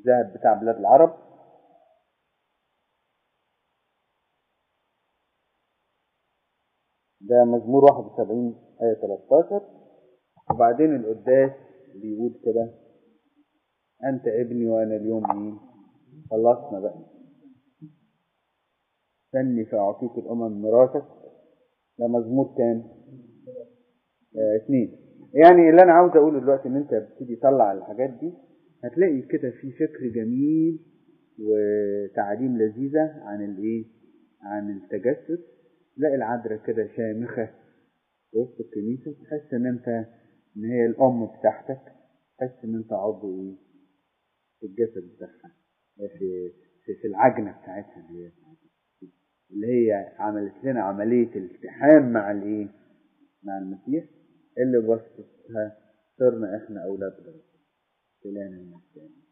الذهب بتاع بلاد العرب ده مزمور 71 آية 13 وبعدين القداس بيقول كده أنت ابني وأنا اليوم إيه خلصنا بقى سني فأعطيك الأمم ميراثك ده مزمور كام؟ آه اثنين يعني اللي أنا عاوز أقوله دلوقتي إن أنت بتيجي تطلع الحاجات دي هتلاقي كده في فكر جميل وتعاليم لذيذة عن الإيه؟ عن التجسد تلاقي العذراء كده شامخة وسط الكنيسة تحس إن أنت إن هي الأم بتاعتك تحس إن أنت عضو إيه؟ في الجسد بتاعها في في, في العجنة بتاعتها اللي هي اللي هي عملت لنا عملية التحام مع الإيه؟ مع المسيح اللي بسطتها صرنا إحنا أولاد ربنا إلهنا المسيح